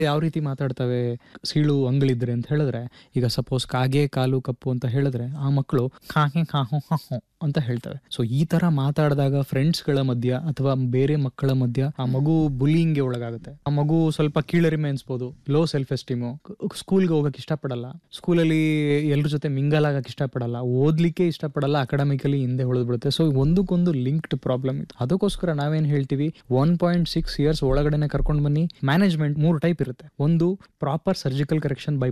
ಯಾವ ರೀತಿ ಮಾತಾಡ್ತವೆ ಸೀಳು ಅಂಗಳಿದ್ರೆ ಅಂತ ಹೇಳಿದ್ರೆ ಈಗ ಸಪೋಸ್ ಕಾಗೆ ಕಾಲು ಕಪ್ಪು ಅಂತ ಹೇಳಿದ್ರೆ ಆ ಮಕ್ಕಳು ಕಾಗೆ ಕಾಹು ಹಾಹು ಅಂತ ಹೇಳ್ತವೆ ಸೊ ಈ ತರ ಮಾತಾಡಿದಾಗ ಫ್ರೆಂಡ್ಸ್ ಗಳ ಮಧ್ಯ ಅಥವಾ ಬೇರೆ ಮಕ್ಕಳ ಮಧ್ಯ ಆ ಮಗು bullying ಗೆ ಒಳಗಾಗುತ್ತೆ ಆ ಮಗು ಸ್ವಲ್ಪ ಕೀಳರಿಮೆ ಅನ್ಸ್ಬೋದು ಲೋ ಸೆಲ್ಫ್ ಎಸ್ಟೀಮು ಸ್ಕೂಲ್ಗೆ ಹೋಗಕ್ ಇಷ್ಟಪಡಲ್ಲ ಸ್ಕೂಲಲ್ಲಿ ಎಲ್ರ ಜೊತೆ ಮಿಂಗಲ್ ಆಗಕ್ ಇಷ್ಟಪಡಲ್ಲ ಓದ್ಲಿಕ್ಕೆ ಇಷ್ಟಪಡಲ್ಲ ಅಕಾಡೆಮಿಕಲಿ ಹಿಂದೆ ಉಳಿದ್ಬಿಡುತ್ತೆ ಸೊ ಒಂದಕ್ಕೊಂದು ಲಿಂಕ್ಡ್ ಪ್ರಾಬ್ಲಮ್ ಇದು ಅದಕ್ಕೋಸ್ಕರ ನಾವೇನ್ ಹೇಳ್ತೀವಿ ಒನ್ ಪಾಯಿಂಟ್ ಸಿಕ್ಸ್ ಇಯರ್ಸ್ ಒಳಗಡೆನೆ ಕರ್ಕೊಂಡು ಬನ್ನಿ ಮ್ಯಾನೇಜ್ಮೆಂಟ್ ಮೂರು ಟೈಪ್ ಇರುತ್ತೆ ಒಂದು ಪ್ರಾಪರ್ ಸರ್ಜಿಕಲ್ ಕರೆಕ್ಷನ್ ಬೈ